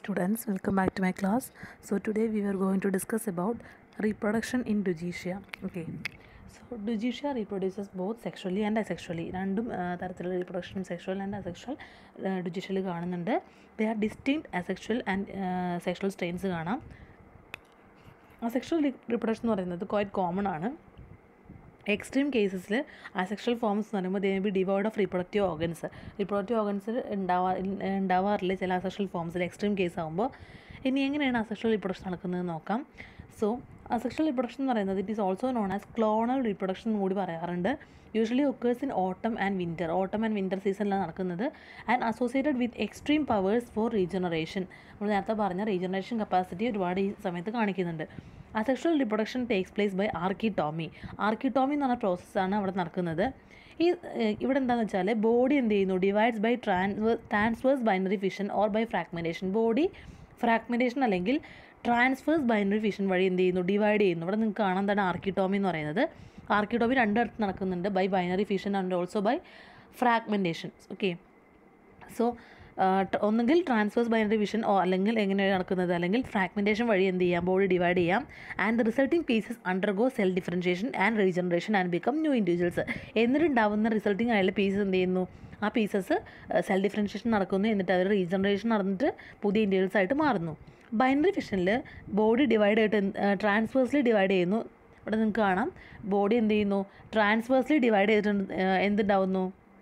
students welcome back to my class so today we are going to discuss about reproduction in dugetia okay so dugetia reproduces both sexually and asexually രണ്ടും ആ, തരത്തിലുള്ള reproduction sexual and asexual ഡുജീഷ്യൽ കാണുന്നുണ്ട് they are distinct asexual and sexual strains കാണാം asexual reproduction എന്ന് പറയുന്നത് quite common ആണ് extreme കേസസിൽ അസെക്ഷൽ ഫോംസ് എന്ന് പറയുമ്പോൾ they be devoid of reproductive organs reproductive organs ഉണ്ടാവാ ഉണ്ടാവാറില്ല ചില അസെക്ഷൽ ഫോംസിൽ എക്സ്ട്രീം കേസ് ആകുമ്പോൾ ഇനി എങ്ങനെയാണ് അസെക്ഷൽ റീപ്രൊഡക്ഷൻ നടക്കുന്നത് നോക്കാം സോ അസെക്ഷൽ റീപ്രൊഡക്ഷൻ എന്ന് പറയുന്നത് it is also known as clonal reproduction എന്ന് കൂടി പറയാറുണ്ട് usually occurs in autumn and winter autumn and winter സീസണിലാണ് നടക്കുന്നത് and associated with extreme powers for regeneration നമ്മൾ നേരത്തെ പറഞ്ഞ റീജനറേഷൻ കപ്പാസിറ്റി ഒരുപാട് ഈ സമയത്ത് കാണിക്കുന്നുണ്ട് asexual reproduction takes place by architomy architomy എന്ന് പറഞ്ഞ പ്രോസസ്സാണ് അവിടെ നടക്കുന്നത് ഈ ഏഹ്, ഇവിടെ എന്താണെന്ന് വെച്ചാൽ ബോഡി എന്ത് ചെയ്യുന്നു divides by transverse transverse binary fission or by fragmentation body fragmentation അല്ലെങ്കിൽ ട്രാൻസ്ഫേഴ്സ് ബൈനറി ഫിഷൻ വഴി എന്ത് ചെയ്യുന്നു ഡിവൈഡ് ചെയ്യുന്നു ഇവിടെ നിങ്ങൾക്ക് കാണാൻ എന്താണ് ആർക്കിടോമി എന്ന് പറയുന്നത് ആർക്കിടോമി രണ്ടിടത്ത് നടക്കുന്നുണ്ട് by binary fission and also by fragmentations okay so ഒന്നുകിൽ ട്രാൻസ്ഫേഴ്സ് ബൈനറി വിഷൻ ഓ അല്ലെങ്കിൽ എങ്ങനെയാണ് നടക്കുന്നത് അല്ലെങ്കിൽ ഫ്രാഗ്മെൻറ്റേഷൻ വഴി എന്ത് ചെയ്യാം ബോഡി ഡിവൈഡ് ചെയ്യാം and the resulting pieces undergo cell differentiation and regeneration and become new individuals എന്നിട്ടുണ്ടാവുന്ന റിസൾട്ടിംഗ് ആയുള്ള പീസസ് എന്ത് ചെയ്യുന്നു ആ പീസസ് സെൽ ഡിഫറൻഷിയേഷൻ നടക്കുന്നു എന്നിട്ട് അവർ റീജനറേഷൻ നടന്നിട്ട് പുതിയ ഇൻഡിവിജ്വൽസ് ആയിട്ട് മാറുന്നു ബൈനറി ഫിഷനിൽ ബോഡി ഡിവൈഡ് ആയിട്ട് ട്രാൻസ്ഫേഴ്സ്ലി ഡിവൈഡ് ചെയ്യുന്നു ഇവിടെ നിങ്ങൾക്ക് കാണാം ബോഡി എന്ത് ചെയ്യുന്നു ട്രാൻസ്ഫേഴ്സ്ലി ഡിവൈഡ് ചെയ്തിട്ടുണ്ട് ഏഹ് എന്തുണ്ടാവുന്നു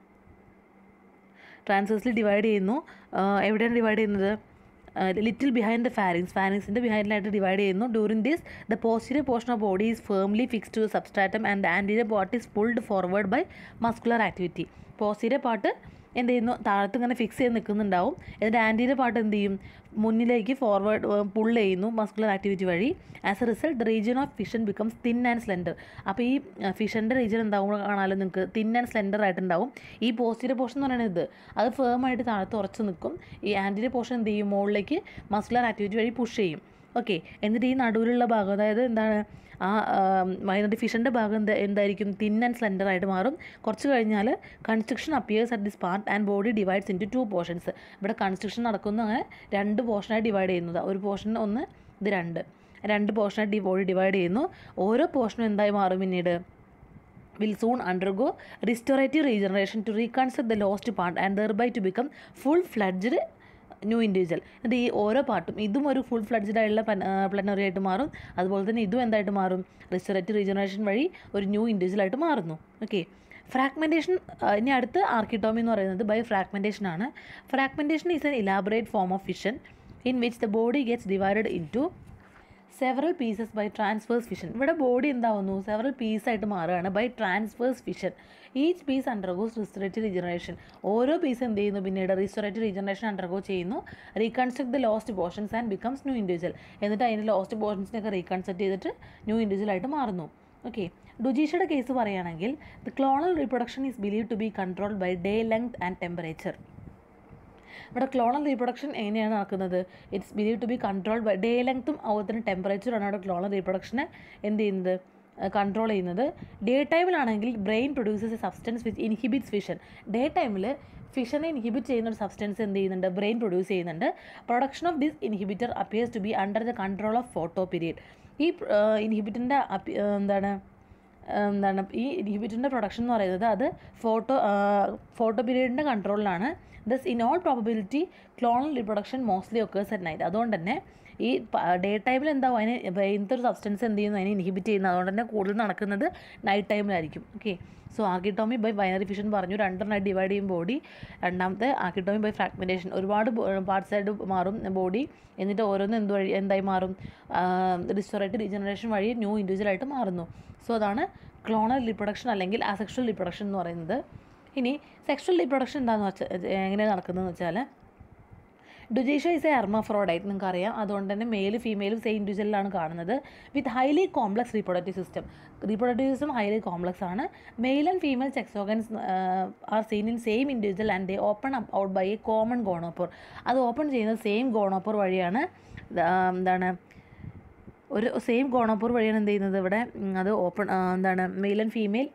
ട്രാൻസേഴ്സിൽ ഡിവൈഡ് ചെയ്യുന്നു ആഹ് എവിടെയാണ് ഡിവൈഡ് ചെയ്യുന്നത് ലിറ്റിൽ ബിഹൈൻഡ് ദ ഫാരിങ്സ് ഫാരിങ്സിൻ്റെ ബിഹൈൻഡിലായിട്ട് ഡിവൈഡ് ചെയ്യുന്നു during this the posterior portion of body is firmly fix to substratum and anterior part is pulled forward by muscular activity posterior part എന്ത് ചെയ്യുന്നു താഴത്ത് ഇങ്ങനെ ഫിക്സ് ചെയ്ത് നിൽക്കുന്നുണ്ടാവും എന്നിട്ട് ആൻറ്റീരിയർ പാർട്ട് എന്ത് ചെയ്യും മുന്നിലേക്ക് ഫോർവേഡ് പുൾ ചെയ്യുന്നു മസ്കുലർ ആക്ടിവിറ്റി വഴി as a result the region of fission becomes thin and slender അപ്പോൾ ഈ ഫിഷൻ്റെ റീജിയൻ എന്താവും കാണാമല്ലോ നിങ്ങൾക്ക് തിൻ ആൻഡ് സ്ലെൻഡർ ആയിട്ടുണ്ടാവും ഈ പോസ്റ്റീരിയർ പോർഷൻ എന്ന് പറയുന്നത് ഇത് അത് ഫേം ആയിട്ട് താഴത്ത് ഉറച്ച് നിൽക്കും ഈ ആൻറ്റീരിയർ പോർഷൻ എന്ത് ചെയ്യും മുകളിലേക്ക് മസ്കുലർ ആക്ടിവിറ്റി വഴി പുഷ് ചെയ്യും ഓക്കെ എന്നിട്ട് ഈ നടുവിലുള്ള ഭാഗം അതായത് എന്താണ് ആ മൈനറി ഫിഷൻ്റെ ഭാഗം എന്താ എന്തായിരിക്കും തിൻ ആൻഡ് സ്ലെൻഡർ ആയിട്ട് മാറും കുറച്ച് കഴിഞ്ഞാൽ constriction appears at this part and body divides into two portions ഇവിടെ കൺസ്ട്രക്ഷൻ നടക്കുന്നു അങ്ങനെ രണ്ട് പോർഷനായി ഡിവൈഡ് ചെയ്യുന്നത് ഒരു പോർഷൻ ഒന്ന് ഇത് രണ്ട് രണ്ട് പോർഷനായിട്ട് ഡി ബോഡി ഡിവൈഡ് ചെയ്യുന്നു ഓരോ പോർഷനും എന്തായി മാറും പിന്നീട് will soon undergo restorative regeneration to reconstruct the lost part and thereby to become full fledged new individual എന്നിട്ട് ഈ ഓരോ പാർട്ടും ഇതും ഒരു ഫുൾ ഫ്ലഡ്ജഡ് ആയിട്ടുള്ള പ്ലനറി ആയിട്ട് മാറും അതുപോലെ തന്നെ ഇതും എന്തായിട്ട് മാറും റിസ്റ്റോറേറ്റീവ് റീജനറേഷൻ വഴി ഒരു ന്യൂ ഇൻഡിവിജ്വൽ ആയിട്ട് മാറുന്നു ഓക്കെ ഫ്രാഗ്മെൻറ്റേഷൻ ഇനി അടുത്ത് ആർക്കിട്ടോമി എന്ന് പറയുന്നത് ബൈ ഫ്രാഗ്മെൻറ്റേഷൻ ആണ് fragmentation is an elaborate form of fission in which the body gets divided into several pieces by transverse fission ഇവിടെ ബോഡി എന്താവുന്നു സെവറൽ പീസായിട്ട് മാറുകയാണ് by transverse fission each piece undergoes restorative regeneration ഓരോ piece എന്ത് ചെയ്യുന്നു പിന്നീട് restorative regeneration undergo ചെയ്യുന്നു reconstruct the lost portions and becomes new individual എന്നിട്ട് അതിൻ്റെ ലോസ്റ്റ് പോർഷൻസിനൊക്കെ റീകൺസ്ട്രക്ട് ചെയ്തിട്ട് ന്യൂ ഇൻഡിവിജ്വൽ ആയിട്ട് മാറുന്നു ഓക്കെ ഡുജീഷയുടെ കേസ് പറയുകയാണെങ്കിൽ the clonal reproduction is believe to be controlled by day length and temperature ഇവിടെ ക്ലോണൽ റീപ്രൊഡക്ഷൻ എങ്ങനെയാണ് നടക്കുന്നത് it's believe to be control by day ലെങ്ത്തും അതുപോലെ തന്നെ ടെമ്പറേച്ചറാണ് അവിടെ ക്ലോണൽ റീപ്രൊഡക്ഷനെ എന്ത് ചെയ്യുന്നത് കൺട്രോൾ ചെയ്യുന്നത് ഡേ ടൈമിലാണെങ്കിൽ brain produces a substance which inhibits fission day ടൈമിൽ ഫിഷനെ ഇൻഹിബിറ്റ് ചെയ്യുന്ന ഒരു സബ്സ്റ്റൻസ് എന്ത് ചെയ്യുന്നുണ്ട് ബ്രെയിൻ പ്രൊഡ്യൂസ് ചെയ്യുന്നുണ്ട് production of this inhibitor appears to be under the control of photoperiod ഈ ഇൻഹിബിറ്റിൻ്റെ എന്താണ് എന്താണ് ഈ ഇൻഹിബിറ്ററിൻ്റെ പ്രൊഡക്ഷൻ എന്ന് പറയുന്നത് അത് ഫോട്ടോ ഫോട്ടോ പീരീഡിൻ്റെ കൺട്രോളിലാണ് thus in all probability clonal reproduction mostly occurs at night അതുകൊണ്ട് തന്നെ ഈ ഡേ ടൈമിൽ എന്താവും അതിന് ഇങ്ങനത്തെ ഒരു സബ്സ്റ്റൻസ് എന്ത് ചെയ്യുന്നു അതിനെ ഇൻഹിബിറ്റ് ചെയ്യുന്നത് അതുകൊണ്ട് തന്നെ കൂടുതൽ നടക്കുന്നത് നൈറ്റ് ടൈമിലായിരിക്കും okay so architomy by binary fission പറഞ്ഞു രണ്ടെണ്ണമായിട്ട് ഡിവൈഡ് ചെയ്യും ബോഡി രണ്ടാമത്തെ ആർക്കിട്ടോമി ബൈ ഫ്രാഗ്മെൻറ്റേഷൻ ഒരുപാട് പാർട്സ് ആയിട്ട് മാറും ബോഡി എന്നിട്ട് ഓരോന്ന് എന്ത് വഴി എന്തായി മാറും റിസ്റ്റോറേറ്റ് റീജനറേഷൻ വഴി ന്യൂ ഇൻഡിവിജ്വൽ ആയിട്ട് മാറുന്നു സോ അതാണ് ക്ലോണൽ റീപ്രൊഡക്ഷൻ അല്ലെങ്കിൽ അസെക്ഷൽ റീപ്രൊഡക്ഷൻ എന്ന് പറയുന്നത് ഇനി സെക്ഷൽ റീപ്രൊഡക്ഷൻ എന്താണെന്ന് വെച്ചാൽ എങ്ങനെയാണ് നടക്കുന്നതെന്ന് വെച്ചാൽ ഡുജീഷ്യ ഇസ് എ എർമഫ്രോഡൈറ്റ് നിങ്ങൾക്ക് അറിയാം അതുകൊണ്ട് തന്നെ മെയിലും ഫീമെയിലും സെയിം ഇൻഡിവിജ്വലിലാണ് കാണുന്നത് with highly complex reproductive system reproductive system highly complex ആണ് male and female sex organs are seen in same individual and they open up out by a common gonopore അത് ഓപ്പൺ ചെയ്യുന്നത് സെയിം ഗോണോപ്പോർ വഴിയാണ് എന്താണ് ഒരു സെയിം ഗോണോപ്പോർ വഴിയാണ് എന്ത് ചെയ്യുന്നത് ഇവിടെ ഉം, അത് ഓപ്പൺ എന്താണ് male and female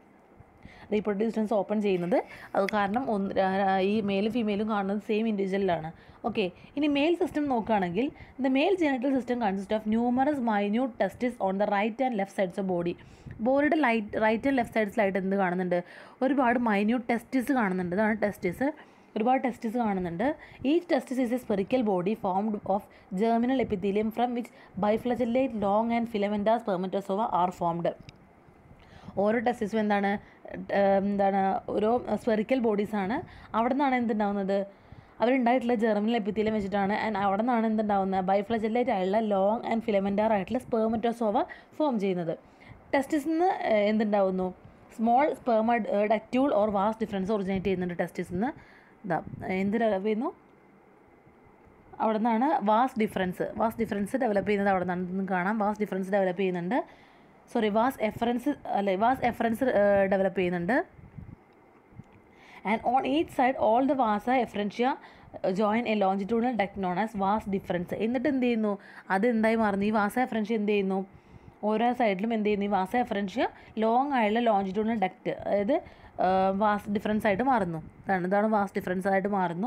reproductive systems open ചെയ്യുന്നത് അത് കാരണം ഒന്ന് രാ- ഈ മെയിലും ഫീമെയിലും കാണുന്നത് സെയിം ഇൻഡിവിജ്വലിലാണ് ഓക്കെ ഇനി മെയിൽ സിസ്റ്റം നോക്കുകയാണെങ്കിൽ the male genital system consist of numerous minute testis on the right and left sides of body ബോഡിയുടെ ലൈറ്റ് റൈറ്റ് ആൻഡ് ലെഫ്റ്റ് സൈഡ്സിലായിട്ട് എന്ത് കാണുന്നുണ്ട് ഒരുപാട് മൈന്യൂട്ട് ടെസ്റ്റിസ് കാണുന്നുണ്ട് ഇതാണ് ടെസ്റ്റിസ് ഒരുപാട് ടെസ്റ്റിസ് കാണുന്നുണ്ട് ഈ testis is a spherical body formed of germinal epithelium from which biflagellate long and filamentous spermatozoa are formed ഓരോ ടെസ്റ്റിസും എന്താണ് ഏഹ് എന്താണ് ഓരോ സ്പെറിക്കൽ ബോഡീസാണ് അവിടെ നിന്നാണ് എന്തുണ്ടാവുന്നത് അവരുണ്ടായിട്ടുള്ള ജെർമിനൽ എപ്പിത്തീലിയം വെച്ചിട്ടാണ് ആൻഡ് അവിടെ നിന്നാണ് എന്തുണ്ടാവുന്നത് ബൈഫ്ലജലേറ്റ് ആയിട്ടുള്ള ലോങ് ആൻഡ് ഫിലമെൻറ്റാർ ആയിട്ടുള്ള സ്പെർമറ്റോസോവ ഫോം ചെയ്യുന്നത് ടെസ്റ്റിസിൽ നിന്ന് എന്തുണ്ടാവുന്നു small sperm ductule or vas deferens originate ചെയ്യുന്നുണ്ട് ടെസ്റ്റിസിൽ നിന്ന് ഇതാ എന്ത് ഡെവലപ്പ് ചെയ്യുന്നു അവിടെ നിന്നാണ് vas deferens vas deferens develop ചെയ്യുന്നത് അവിടെ നിന്നാണ് കാണാം വാസ് ഡിഫറൻസ് ഡെവലപ്പ് ചെയ്യുന്നുണ്ട് സോറി വാസ് എഫറൻസ് അല്ലെ വാസ് എഫറൻസ് ഡെവലപ്പ് ചെയ്യുന്നുണ്ട് and on each side all the vasa efferentia join a longitudinal duct known as vas deferens എന്നിട്ട് എന്ത് ചെയ്യുന്നു അത് എന്തായി മാറുന്നു ഈ വാസ എഫറൻഷ്യ എന്ത് ചെയ്യുന്നു ഓരോ സൈഡിലും എന്ത് ചെയ്യുന്നു ഈ വാസ എഫറൻഷ്യ ലോങ് ആയുള്ള ലോഞ്ചിറ്റ്യൂണൽ ഡക്റ്റ് അതായത് വാസ് ഡിഫറൻസ് ആയിട്ട് മാറുന്നു ഇതാണ് ഇതാണ് വാസ് ഡിഫറൻസ് ആയിട്ട് മാറുന്നു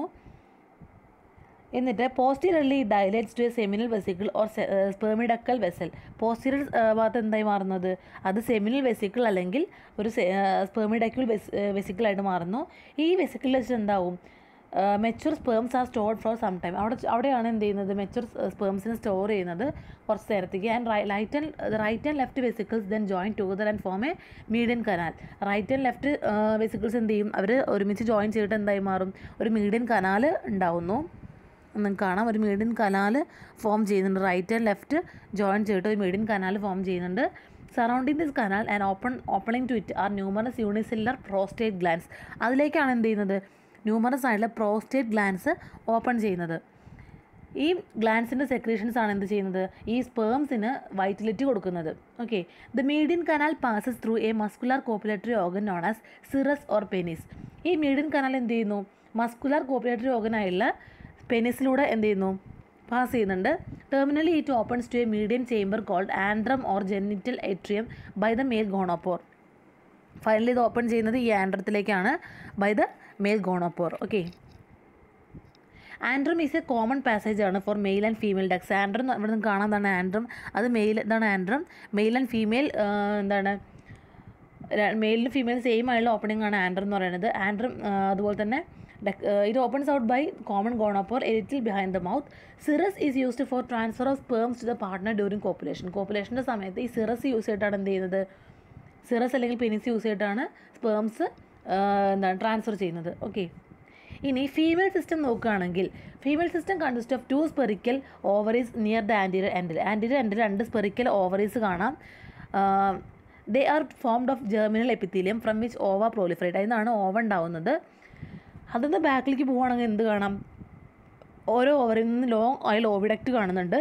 എന്നിട്ട് posteriorly dilates to a seminal vesicle or spermiducal vessel posterior ഭാഗത്ത് എന്തായി മാറുന്നത് അത് സെമിനൽ വെസിക്കിൾ അല്ലെങ്കിൽ ഒരു സ്പെർമിഡക്കൽ വെസിക്കിളായിട്ട് മാറുന്നു ഈ വെസിക്കിളിൽ വെച്ചിട്ട് എന്താവും mature sperms are stored for some time അവിടെ അവിടെയാണ് എന്ത് ചെയ്യുന്നത് മെച്ചുർ സ്പേംസിനെ സ്റ്റോർ ചെയ്യുന്നത് കുറച്ച് നേരത്തേക്ക് and right and right and left vesicles then join together and form a median canal right and left vesicles എന്ത് ചെയ്യും അവർ ഒരുമിച്ച് ജോയിൻ ചെയ്തിട്ട് എന്തായി മാറും ഒരു മീഡിയൻ കനാൽ ഉണ്ടാവുന്നു നിങ്ങൾക്ക് കാണാം ഒരു മീഡിയൻ കനാൽ ഫോം ചെയ്യുന്നുണ്ട് റൈറ്റ് ആൻഡ് ലെഫ്റ്റ് ജോയിൻ ചെയ്തിട്ട് ഒരു മീഡിയൻ കനാൽ ഫോം ചെയ്യുന്നുണ്ട് surrounding this canal and open opening to it are numerous unicellular prostate glands അതിലേക്കാണ് എന്ത് ചെയ്യുന്നത് ന്യൂമറസ് ആയിട്ടുള്ള പ്രോസ്റ്റേറ്റ് ഗ്ലാൻസ് ഓപ്പൺ ചെയ്യുന്നത് ഈ ഗ്ലാൻസിൻ്റെ സെക്രീഷൻസ് ആണ് എന്ത് ചെയ്യുന്നത് ഈ സ്പേംസിന് വൈറ്റിലിറ്റി കൊടുക്കുന്നത് okay the median canal passes through a muscular copulatory organ known as cirrus or penis ഈ മീഡിയൻ കനാൽ എന്ത് ചെയ്യുന്നു മസ്കുലാർ കോപ്പുലേറ്ററി ഓർഗനായുള്ള പെനിസിലൂടെ എന്ത് ചെയ്യുന്നു പാസ് ചെയ്യുന്നുണ്ട് terminally it opens to a median chamber called antrum or genital atrium by the male gonopore finally ഇത് open ചെയ്യുന്നത് ഈ ആൻഡ്രത്തിലേക്കാണ് by the male gonopore okay antrum is a common passage ആണ് for male and female ducts antrum ഇവിടെ നിന്ന് കാണാതാണ് antrum അത് male ഇതാണ് ആൻഡ്രം മെയിൽ ആൻഡ് ഫീമെയിൽ എന്താണ് മെയിലിനും ഫീമെയിൽ സെയിം ആയുള്ള ഓപ്പണിംഗ് ആണ് ആൻഡ്രം എന്ന് പറയുന്നത് ആൻഡ്രം അതുപോലെ തന്നെ ഇത് opens out by common gonopore a little behind the mouth cirrus is used for transfer of sperms to the partner during copulation കോപ്പുലേഷൻ്റെ സമയത്ത് ഈ സിറസ് യൂസ് ചെയ്തിട്ടാണ് എന്ത് ചെയ്യുന്നത് സിറസ് അല്ലെങ്കിൽ പെനിസ് യൂസ് ചെയ്തിട്ടാണ് സ്പേംസ് എന്താണ് ട്രാൻസ്ഫർ ചെയ്യുന്നത് ഓക്കെ ഇനി ഫീമെയിൽ സിസ്റ്റം നോക്കുകയാണെങ്കിൽ female system consist of two spherical ovaries near the anterior എൻഡിൽ ആൻറ്റീരിയർ എൻഡിൽ രണ്ട് സ്പെറിക്കൽ ഓവറീസ് കാണാം they are formed of germinal epithelium from which ova proliferate അതിനാണ് ഓവ ഉണ്ടാവുന്നത് അതിന്ന് ബാക്കിലേക്ക് പോവുകയാണെങ്കിൽ എന്ത് കാണാം ഓരോ ഓവറിൽ നിന്ന് ലോങ് ആയാലും ഓവിഡക്റ്റ് കാണുന്നുണ്ട്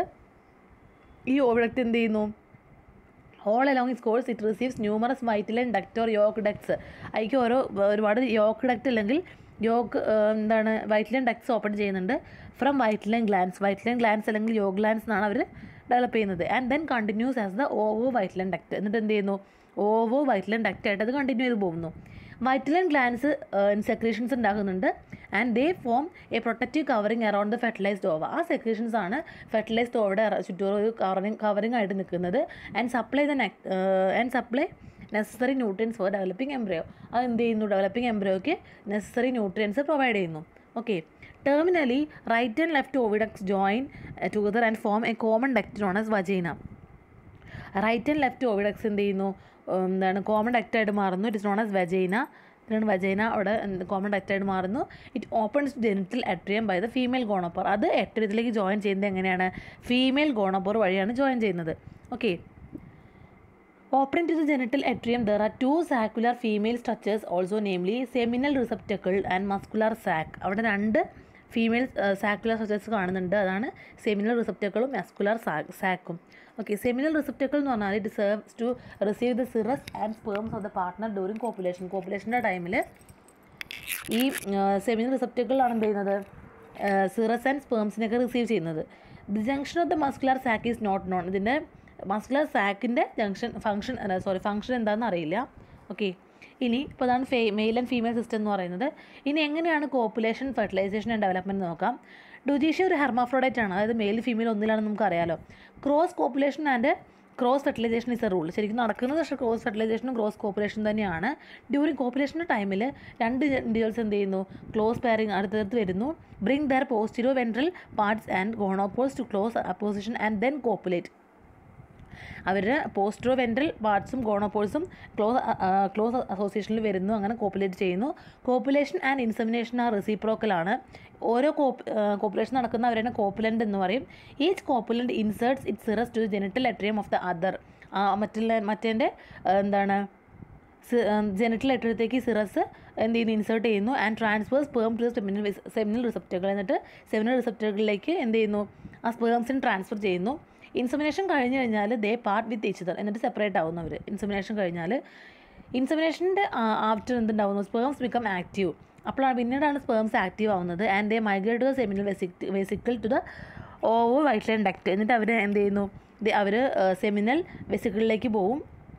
ഈ ഓവിഡക്റ്റ് എന്ത് ചെയ്യുന്നു all along is course it receives numerous vitelline duct or yolk ducts അതിലേക്ക് ഓരോ ഒരുപാട് യോക്ക് ഡക്റ്റ് അല്ലെങ്കിൽ യോക്ക് എന്താണ് വൈറ്റ്ലൈൻ ഡക്ട്സ് ഓപ്പൺ ചെയ്യുന്നുണ്ട് from vitelline glands vitelline glands അല്ലെങ്കിൽ യോഗ ഗ്ലാൻസ് എന്നാണ് അവർ ഡെവലപ്പ് ചെയ്യുന്നത് and then continues as the ovo vitelline duct എന്നിട്ട് എന്ത് ചെയ്യുന്നു ഓവോ വൈറ്റ്ലൈൻ ഡക്റ്റ് ആയിട്ട് അത് കണ്ടിന്യൂ ചെയ്ത് പോകുന്നു വൈറ്റലൻ ഗ്ലാൻസ് സെക്രീഷൻസ് ഉണ്ടാകുന്നുണ്ട് and they form a protective covering around the fertilized ova ആ സെക്രീഷൻസ് ആണ് ഫെർട്ടിലൈസ്ഡ് ഓവയുടെ ചുറ്റോറ് ഒരു കവറിങ് കവറിങ് ആയിട്ട് നിൽക്കുന്നത് and supply the and supply necessary nutrients for developing embryo അത് എന്ത് ചെയ്യുന്നു ഡെവലപ്പിംഗ് എംബ്രിയോയ്ക്ക് നെസസറി ന്യൂട്രിയൻസ് പ്രൊവൈഡ് ചെയ്യുന്നു okay terminally right and left oviducts join together and form a common duct known as vagina right and left oviducts എന്ത് ചെയ്യുന്നു എന്താണ് common ഡക്റ്റായിട്ട് മാറുന്നു it is known as vagina ഇതിനാണ് വജൈന അവിടെ common ഡക്റ്റായിട്ട് മാറുന്നു it opens genital atrium by the female gonopore അത് എട്രിയത്തിലേക്ക് ജോയിൻ ചെയ്യുന്നത് എങ്ങനെയാണ് ഫീമെയിൽ ഗോണോപ്പർ വഴിയാണ് ജോയിൻ ചെയ്യുന്നത് okay Opening to the genital atrium, there are two saccular female structures also namely seminal receptacle and muscular sac. അവിടെ രണ്ട് female സാക്കുലർ structures കാണുന്നുണ്ട് അതാണ് seminal റിസപ്റ്റക്കളും മസ്കുലർ സാക്കും ഓക്കെ സെമിനൽ റിസപ്റ്റക്കിൾ എന്ന് പറഞ്ഞാൽ it serves to receive the cirrus and sperms of the partner during copulation കോപ്പുലേഷൻ്റെ ടൈമിൽ ഈ സെമിനൽ റിസപ്റ്റക്കിളാണ് എന്ത് ചെയ്യുന്നത് സിറസ് ആൻഡ് സ്പേംസിനൊക്കെ റിസീവ് ചെയ്യുന്നത് the junction of the muscular sac is not known ഇതിൻ്റെ മസ്കുലർ സാക്കിൻ്റെ ജംഗ്ഷൻ ഫംഗ്ഷൻ സോറി ഫംഗ്ഷൻ എന്താണെന്ന് അറിയില്ല ഓക്കെ ഇനി ഇപ്പോൾ അതാണ് ഫേ മെയിൽ ആൻഡ് ഫീമെയിൽ സിസ്റ്റം എന്ന് പറയുന്നത് ഇനി എങ്ങനെയാണ് കോപ്പുലേഷൻ ഫെർട്ടിലൈസേഷൻ ആൻഡ് ഡെവലപ്മെൻറ്റ് നോക്കാം ഡുജീഷ്യ ഒരു ഹെർമാഫ്രോഡൈറ്റ് ആണ് അതായത് മെയിൽ ഫീമെയിൽ ഒന്നിലാണെന്ന് നമുക്കറിയാലോ cross copulation and cross fertilization is a rule ശരിക്കും നടക്കുന്നത് പക്ഷേ ക്രോസ് ഫെർട്ടിലൈസേഷനും ക്രോസ് കോപ്പുലേഷൻ തന്നെയാണ് ഡ്യൂറിങ് കോപ്പുലേഷൻ്റെ ടൈമിൽ രണ്ട് ഇൻഡിവിജ്വൽസ് എന്ത് ചെയ്യുന്നു ക്ലോസ് പെയറിങ് അടുത്തടുത്ത് വരുന്നു bring their postero ventral parts and gonopores to close apposition and then copulate അവരുടെ പോസ്ട്രോ വെൻട്രൽ പാർട്സും ഗോണോപോൾസും ക്ലോസ് ക്ലോസ് അസോസിയേഷനിൽ വരുന്നു അങ്ങനെ കോപ്പുലേറ്റ് ചെയ്യുന്നു കോപ്പുലേഷൻ ആൻഡ് ഇൻസെമിനേഷൻ ആ റെസിപ്രോക്കലാണ് ഓരോ കോപ്പ് കോപ്പുലേഷൻ നടക്കുന്ന അവരെ കോപ്പുലൻ്റ് എന്ന് പറയും each copulant inserts it cirrus to genital atrium of the other മറ്റുള്ള മറ്റേൻ്റെ എന്താണ് ജെനറ്റൽ ലെറ്ററത്തേക്ക് സിറസ് എന്ത് ചെയ്യുന്നു ഇൻസേർട്ട് ചെയ്യുന്നു and transfers sperm to seminal seminal റിസപ്റ്ററുകൾ എന്നിട്ട് സെമിനൽ റിസപ്റ്ററുകളിലേക്ക് എന്ത് ചെയ്യുന്നു ആ സ്പേംസിന് ട്രാൻസ്ഫർ ചെയ്യുന്നു ഇൻസമിനേഷൻ കഴിഞ്ഞ് കഴിഞ്ഞാൽ they part with each other എന്നിട്ട് സെപ്പറേറ്റ് ആവുന്നു അവർ ഇൻസമിനേഷൻ കഴിഞ്ഞാൽ ഇൻസമിനേഷൻ്റെ ആഫ്റ്റർ എന്തുണ്ടാവുന്നു സ്പേംസ് ബിക്കം ആക്റ്റീവ് അപ്പോഴാണ് പിന്നീടാണ് സ്പേംസ് ആക്റ്റീവ് ആവുന്നത് and they migrate to the seminal vesicle vesicle to the ovo vitelline duct എന്നിട്ട് അവർ എന്ത് ചെയ്യുന്നു അവർ സെമിനൽ വെസിക്കിളിലേക്ക് പോവും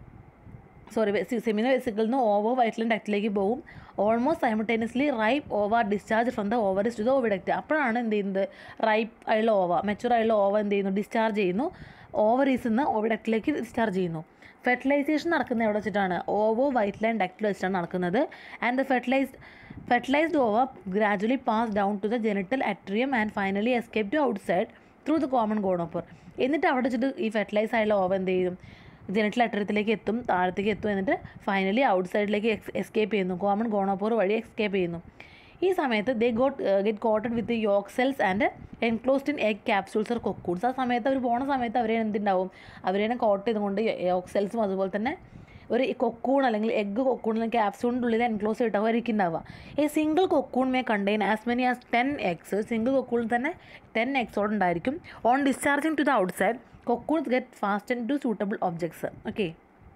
സോറി സെമിനൽ വെസിക്കിളിൽ നിന്ന് ഓവർ വൈറ്റ്ലൻ ഡക്റ്റിലേക്ക് പോകും almost simultaneously ripe ova discharge from the ovaries to the oviduct അപ്പോഴാണ് എന്ത് ചെയ്യുന്നത് റൈപ്പ് ആയുള്ള ഓവ മെച്ചുവർ ആയുള്ള ഓവ എന്ത് ചെയ്യുന്നു ഡിസ്ചാർജ് ചെയ്യുന്നു ഓവറീസിൽ നിന്ന് ഓവിഡക്റ്റിലേക്ക് ഡിസ്ചാർജ് ചെയ്യുന്നു ഫെർട്ടിലൈസേഷൻ നടക്കുന്നത് എവിടെ വെച്ചിട്ടാണ് ഓവോ വൈറ്റ് ലൈൻ ഡക്റ്റിൽ വെച്ചിട്ടാണ് നടക്കുന്നത് and the fertilized fertilized ova gradually pass down to the genital atrium and finally escape to outside through the common gonopore എന്നിട്ട് അവിടെ വെച്ചിട്ട് ഈ ഫെർട്ടിലൈസ് ആയുള്ള ഓവ എന്ത് ചെയ്യും ജെനറ്റൽ അട്ടരത്തിലേക്ക് എത്തും താഴത്തേക്ക് എത്തും എന്നിട്ട് ഫൈനലി ഔട്ട് സൈഡിലേക്ക് എസ്കേപ്പ് ചെയ്യുന്നു കോമൺ ഗോണോപോർ വഴി എസ്കേപ്പ് ചെയ്യുന്നു ഈ സമയത്ത് they got get coated with yolk cells and enclosed in egg capsules or cocoons ആ സമയത്ത് അവർ പോണ സമയത്ത് അവരെ എന്തുണ്ടാവും അവരെ കോട്ട് ചെയ്തുകൊണ്ട് യോക്ക് സെൽസും അതുപോലെ തന്നെ ഒരു കൊക്കൂൺ അല്ലെങ്കിൽ എഗ്ഗ് കൊക്കൂൺ അല്ലെങ്കിൽ ക്യാപ്സൂണിൻ്റെ ഉള്ളിൽ എൻക്ലോസ് ചെയ്തിട്ടായിരിക്കും ഉണ്ടാവുക ഈ single cocoon may contain as many as ten eggs single കൊക്കൂണിൽ തന്നെ ടെൻ എഗ്സോട് ഉണ്ടായിരിക്കും on discharging to the outside cocoons get fast and to suitable objects okay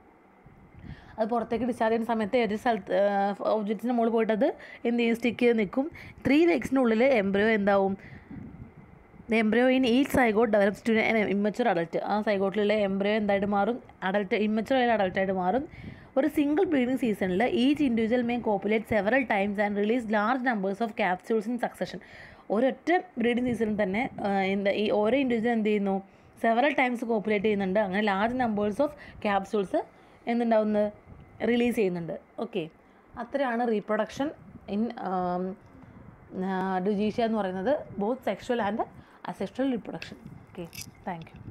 അത് പുറത്തേക്ക് ഡിസ്ചാർജ് ചെയ്യുന്ന സമയത്ത് ഏത് സ്ഥലത്ത് ഒബ്ജക്റ്റിൻ്റെ മുകളിൽ പോയിട്ട് അത് എന്ത് ചെയ്യും സ്റ്റിക്ക് ചെയ്ത് നിൽക്കും ത്രീ വീക്സിൻ്റെ ഉള്ളിൽ എംബ്രിയോ എന്താവും എംബ്രിയോ ഇൻ ഈ zygote develops to immature adult ആ സൈഗോട്ടിലുള്ള എംബ്രിയോ എന്തായിട്ട് മാറും അഡൽട്ട് ഇമ്മച്ചുർ ആയ അഡൽട്ടായിട്ട് മാറും ഒരു സിംഗിൾ ബ്രീഡിംഗ് സീസണിൽ each individual may copulate several times and release large numbers of capsules in succession ഒരൊറ്റ ബ്രീഡിംഗ് സീസണിൽ തന്നെ എന്താ ഈ ഓരോ ഇൻഡിവിജ്വൽ എന്ത് ചെയ്യുന്നു സെവറൽ ടൈംസ് കോപ്പുലേറ്റ് ചെയ്യുന്നുണ്ട് അങ്ങനെ ലാർജ് നമ്പേഴ്സ് ഓഫ് ക്യാപ്സ്യൂൾസ് എന്തുണ്ടാവുന്നത് റിലീസ് ചെയ്യുന്നുണ്ട് ഓക്കെ അത്രയാണ് റീപ്രൊഡക്ഷൻ ഇൻ ഡുജീഷ്യ എന്ന് പറയുന്നത് both sexual and asexual reproduction okay thank U